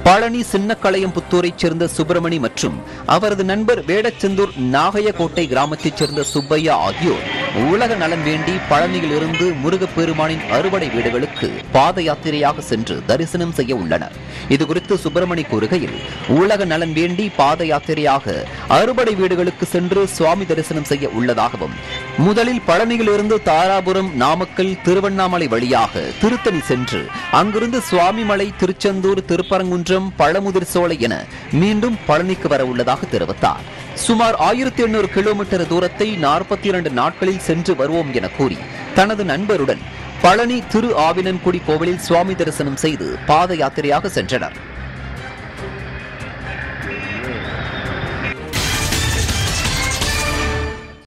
பழனி சின்னக்களையம்புத்தூரைச் சேர்ந்த சுப்பிரமணி மற்றும் அவரது நண்பர் வேடச்செந்தூர் நாகையகோட்டை கிராமத்தைச் சேர்ந்த சுப்பையா ஆகியோர் உலக நலன் வேண்டி பழனியிலிருந்து முருகப்பெருமானின் அறுவடை வீடுகளுக்கு பாத யாத்திரையாக சென்று தரிசனம் செய்ய உள்ளனர் இதுகுறித்து சுப்பிரமணி கூறுகையில் உலக நலன் வேண்டி பாத யாத்திரையாக அறுபடை வீடுகளுக்கு சென்று சுவாமி தரிசனம் செய்ய உள்ளதாகவும் முதலில் பழனியிலிருந்து தாராபுரம் நாமக்கல் திருவண்ணாமலை வழியாக திருத்தணி சென்று அங்கிருந்து சுவாமிமலை திருச்செந்தூர் திருப்பரங்குன்றம் பழமுதிர் சோலை என மீண்டும் பழனிக்கு வர உள்ளதாக தெரிவித்தார் சுமார் ஆயிரத்தி எண்ணூறு கிலோமீட்டர் தூரத்தை நாற்பத்தி இரண்டு நாட்களில் சென்று வருவோம் என கூறி தனது நண்பருடன் பழனி திரு ஆவினன்குடி கோவிலில் சுவாமி தரிசனம் செய்து பாத யாத்திரையாக சென்றனர்